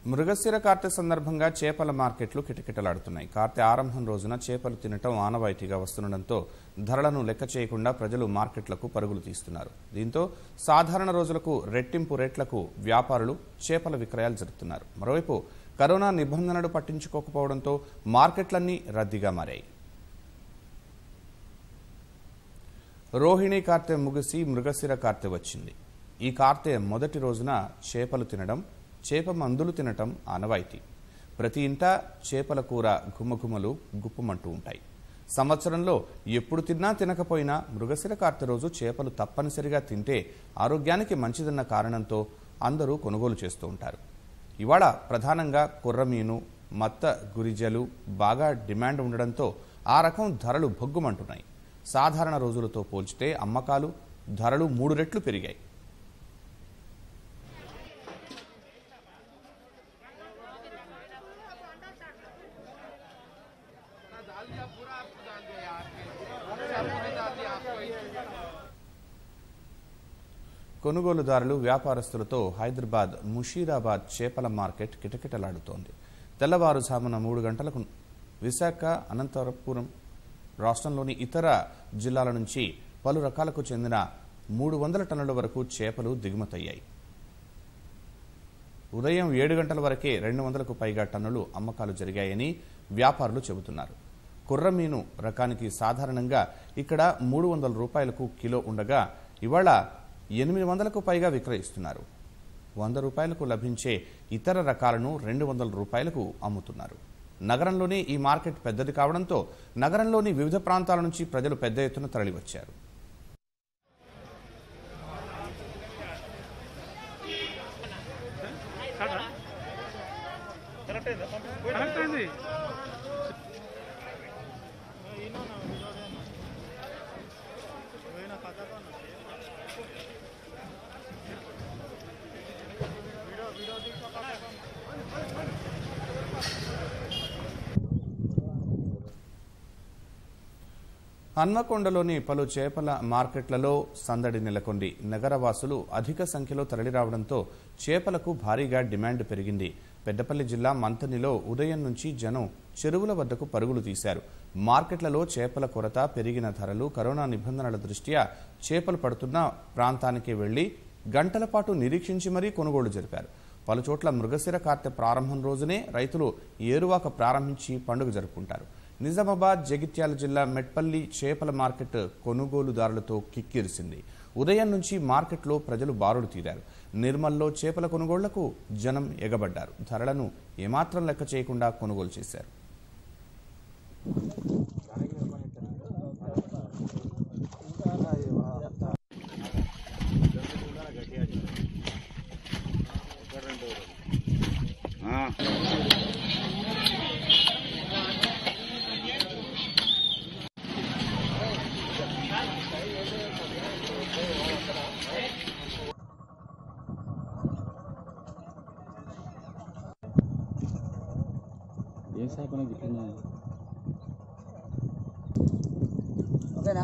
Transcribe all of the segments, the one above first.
మృగశిర కార్తె సందర్భంగా చేపల మార్కెట్లు కిటకిటలాడుతున్నాయి కార్తె ఆరంభం రోజున చేపలు తినటం ఆనవాయితీగా వస్తుండటంతో ధరలను లెక్క చేయకుండా ప్రజలు మార్కెట్లకు పరుగులు తీస్తున్నారు దీంతో సాధారణ రోజులకు రెట్టింపు రేట్లకు వ్యాపారులు చేపల విక్రయాలు జరుపుతున్నారు మరోవైపు కరోనా నిబంధనలు పట్టించుకోకపోవడంతో మార్కెట్లన్నీ రద్దీగా మారాయి రోహిణి కార్తె ముగిసి మృగశిర కార్తె వచ్చింది ఈ కార్తె మొదటి రోజున చేపలు తినడం చేప మందులు తినటం ఆనవాయితీ ప్రతి ఇంట చేపల కూర గుమ్మగుమ్మలు గుప్పమంటూ ఉంటాయి సంవత్సరంలో ఎప్పుడు తిన్నా తినకపోయినా మృగశిర కార్తె రోజు చేపలు తప్పనిసరిగా తింటే ఆరోగ్యానికి మంచిదన్న కారణంతో అందరూ కొనుగోలు చేస్తూ ఉంటారు ఇవాళ ప్రధానంగా కుర్రమీను మత్త గురిజలు బాగా డిమాండ్ ఉండడంతో ఆ రకం ధరలు భొగ్గుమంటున్నాయి సాధారణ రోజులతో పోల్చితే అమ్మకాలు ధరలు మూడు రెట్లు పెరిగాయి కొనుగోలుదారులు వ్యాపారస్తులతో హైదరాబాద్ ముషీరాబాద్ చేపల మార్కెట్ కిటకిటలాడుతోంది తెల్లవారుజామున మూడు గంటలకు విశాఖ అనంతపురం రాష్ట్రంలోని ఇతర జిల్లాల నుంచి పలు రకాలకు చెందిన మూడు వందల టన్నుల వరకు చేపలు దిగుమతయ్యాయి ఉదయం ఏడు గంటల వరకే రెండు వందలకు పైగా టన్నులు అమ్మకాలు జరిగాయని వ్యాపారులు చెబుతున్నారు కుర్రమీను రకానికి సాధారణంగా ఇక్కడ మూడు వందల రూపాయలకు కిలో ఉండగా ఇవాళ ఎనిమిది వందలకు పైగా విక్రయిస్తున్నారు వంద రూపాయలకు లభించే ఇతర రకాలను రెండు వందల రూపాయలకు అమ్ముతున్నారు నగరంలోనే ఈ మార్కెట్ పెద్దది కావడంతో నగరంలోని వివిధ ప్రాంతాల నుంచి ప్రజలు పెద్ద ఎత్తున తరలివచ్చారు కనెక్ట్ అయింది హన్మకొండలోని పలు చేపల మార్కెట్లలో సందడి నెలకొంది నగరవాసులు అధిక సంఖ్యలో తరలిరావడంతో చేపలకు భారీగా డిమాండ్ పెరిగింది పెద్దపల్లి జిల్లా మంతనిలో ఉదయం నుంచి జనం చెరువుల వద్దకు పరుగులు తీశారు మార్కెట్లలో చేపల కొరత పెరిగిన ధరలు కరోనా నిబంధనల దృష్ట్యా చేపలు పడుతున్న ప్రాంతానికి వెళ్లి గంటల పాటు నిరీక్షించి మరీ కొనుగోలు జరిపారు పలుచోట్ల మృగశిర కార్తె ప్రారంభం రోజునే రైతులు ఏరువాక ప్రారంభించి పండుగ జరుపుకుంటారు నిజామాబాద్ జగిత్యాల జిల్లా మెట్పల్లి చేపల మార్కెట్ కొనుగోలుదారులతో కిక్కిరిసింది ఉదయం నుంచి మార్కెట్లో ప్రజలు బారులు తీరారు నిర్మల్లో చేపల కొనుగోళ్లకు జనం ఎగబడ్డారు ధరలను ఏమాత్రం లెక్క చేయకుండా కొనుగోలు చేశారు ఏం సాపన గిట్టినా ఓకేనా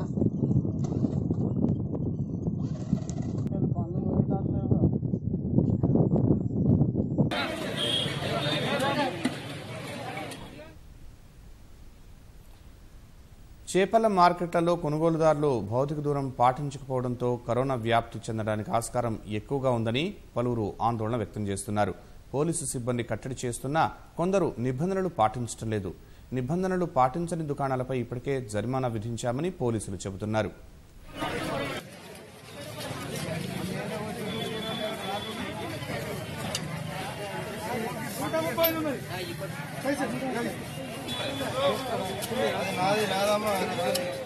చేపల మార్కెట్లలో కొనుగోలుదారులు భౌతిక దూరం పాటించకపోవడంతో కరోనా వ్యాప్తి చెందడానికి ఆస్కారం ఎక్కువగా ఉందని పలువురు ఆందోళన వ్యక్తం చేస్తున్నారు పోలీసు సిబ్బంది కట్టడి చేస్తున్నా కొందరు నిబంధనలు పాటించడం లేదు నిబంధనలు పాటించని దుకాణాలపై ఇప్పటికే జరిమానా విధించామని పోలీసులు చెబుతున్నారు నాది నాదమ్మా